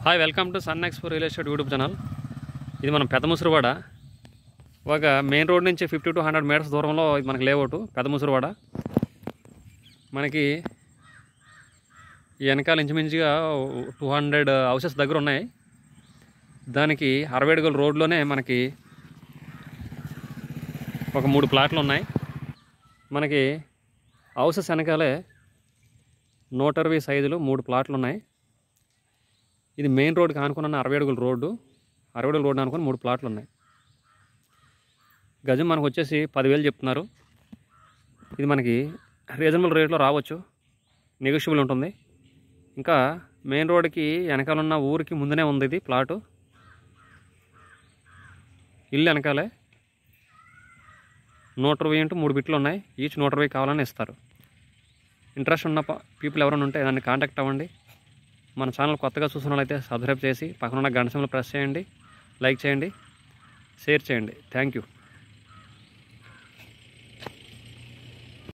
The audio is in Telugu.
hi welcome to Sun Expo real estate YouTube channel ఇది మనం పెద్ద ముసురువాడ ఒక మెయిన్ రోడ్ నుంచి ఫిఫ్టీ టు హండ్రెడ్ మీటర్స్ దూరంలో ఇది మనకి లేఅవుట్ పెద్ద ముసురువాడ మనకి ఈ వెనకాల ఇంచుమించుగా టూ హండ్రెడ్ హౌసెస్ దగ్గర ఉన్నాయి దానికి అరవై అడుగుల రోడ్లోనే మనకి ఒక మూడు ప్లాట్లు ఉన్నాయి మనకి హౌసెస్ వెనకాలే నూట అరవై సైజులు మూడు ప్లాట్లు ఉన్నాయి ఇది మెయిన్ రోడ్కి ఆనుకున్న అరవై అడుగుల రోడ్డు అరవై అడుగుల రోడ్డు అనుకుని మూడు ప్లాట్లు ఉన్నాయి గజం మనకు వచ్చేసి పదివేలు చెప్తున్నారు ఇది మనకి రీజనబుల్ రేట్లో రావచ్చు నెగోషియబుల్ ఉంటుంది ఇంకా మెయిన్ రోడ్కి వెనకాల ఉన్న ఊరికి ముందునే ఉంది ఇది ప్లాటు ఇల్లు వెనకాలే నూట ఇరవై ఇంటూ మూడు బిట్లు ఉన్నాయి ఈచ్ నూట ఇరవై కావాలని ఇస్తారు ఇంట్రెస్ట్ ఉన్న పీపుల్ ఎవరైనా ఉంటే దాన్ని కాంటాక్ట్ అవ్వండి మన ఛానల్ కొత్తగా చూసిన వాళ్ళైతే సబ్స్క్రైబ్ చేసి పక్కన ఉన్న గంట సింబల్ ప్రెస్ చేయండి లైక్ చేయండి షేర్ చేయండి థ్యాంక్ యూ